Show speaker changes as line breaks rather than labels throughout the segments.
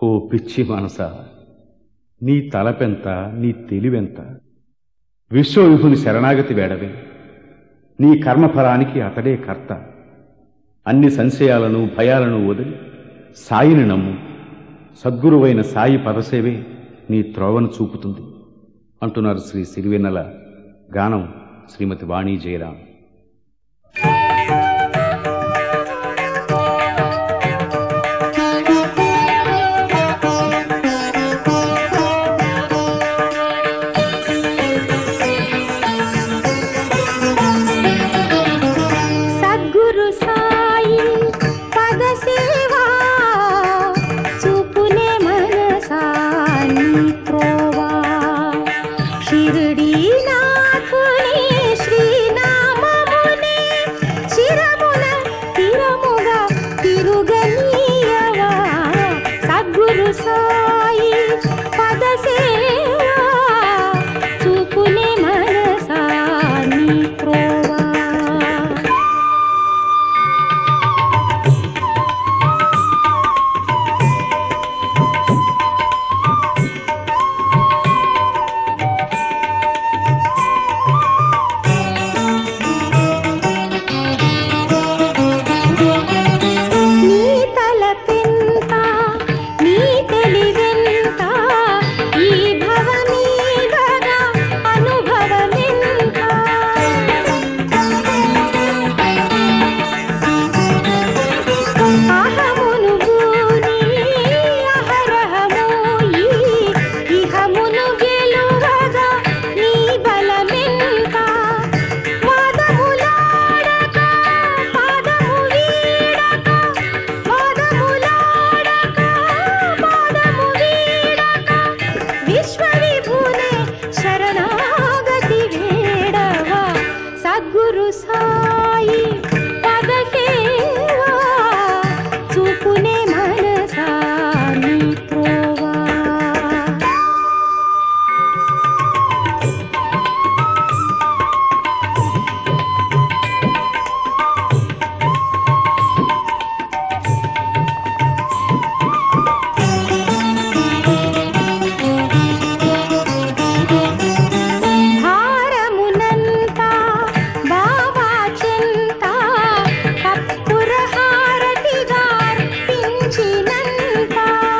ఓ పిచ్చి మనస నీ తలపెంత నీ తెలివెంత విశ్వవిభుని శరణాగతి వేడవే నీ కర్మఫలానికి అతడే కర్త అన్ని సంశయాలను భయాలను వదిలి సాయిని నమ్ము సద్గురువైన సాయి పదసేవే నీ త్రోవను చూపుతుంది అంటున్నారు శ్రీ సిరివెన్నెల గానం శ్రీమతి వాణి జయరాం
సద్గురు సాయి పద సేవా చూపునే మనసాని త్రోవా షిరిడి నాథుని శ్రీనామమునే చిరమున తిరముగా తిరుగనీయవా సద్గురు సాయి పద సేవా చూపునే మనసాని త్రోవా నీ తలపెంత నీ తెలివెంత ఈ భవమీదగా అనుభవమెంత అహమును గూని అహరహము ఈ ఇహమును గెలువగా నీ బలమెంత వాదములాడక పాదము వీడక వాదములాడక పాదము వీడక విశ్వవిభునే శరణాగతి వేడవా సద్గురు సాయి పద సేవా చూపునే మనసాని త్రోవా భారమునంతా బావా చింత కప్పుర హారతిగా అర్పించినంత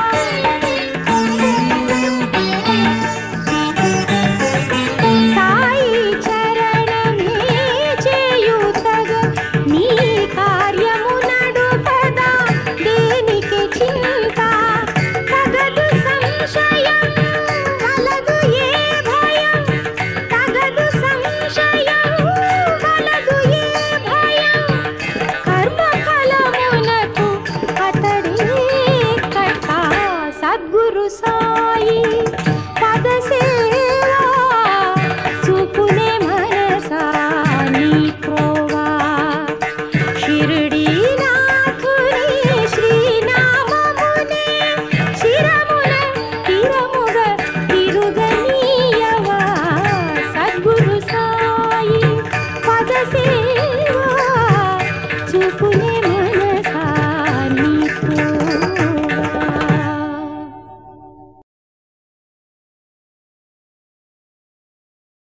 సాయి చరణమే చేయుతగ నీ కార్యము నడుపదా దేనికి చింత తగదు సంశయం వలదు ఏ భయం తగదు సంశయం వలదు ఏ భయం కర్మ ఫలమునకు అతడే కర్త సద్గురు సాయి పద సేవా చూపునే మనసాని ప్రోవా షిరిడి నాథుని శ్రీనామమునే శిరమున తిరముగ తిరుగనీయవా సద్గురు సాయి పద సేవా